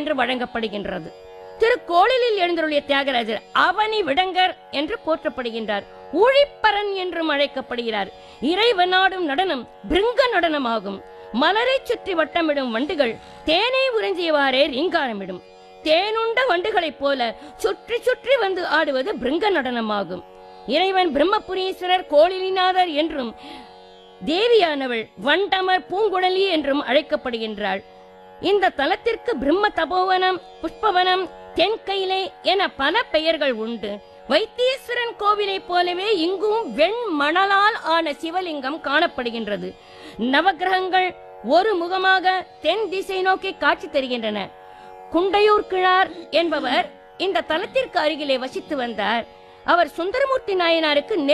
என்று வழங்கப்படுகின்றது திருக்கோளிலில் எழுந்தருளிய தியாகராஜர் அவனி விடங்கர் என்று போற்றப்படுகின்றார் ஊழிப்பரன் என்றும் அழைக்கப்படுகிறார் இறைவனாடும் நடனம் பிருங்க நடனமாகும் மலரை சுற்றி வட்டமிடும் வண்டுகள் தேனை உறிஞ்சியவாறே ரீங்காரமிடும் தேனுண்ட வண்டுகளைப் போல சுற்றி சுற்றி வந்து ஆடுவது பிருங்க நடனமாகும் இறைவன் பிரம்மபுரீஸ்வரர் கோளிலிநாதர் என்றும் தேவியானவள் வண்டமர் பூங்குழலி என்றும் அழைக்கப்படுகின்றாள் இந்த தலத்திற்கு பிரம்ம தபோவனம் புஷ்பவனம் தென்கையிலை என பல பெயர்கள் உண்டு வைத்தீஸ்வரன் கோவிலைப் போலவே இங்கும் வெண் மணலால் ஆன சிவலிங்கம் காணப்படுகின்றது நவக்கிரகங்கள் ஒரு முகமாக தென் திசை நோக்கி காட்சி தருகின்றன குண்டையூர் கிழார் என்பவர் இந்த தலத்திற்கு அருகிலே வசித்து வந்தார் அவர் சுந்தரமூர்த்தி நாயனாருக்கு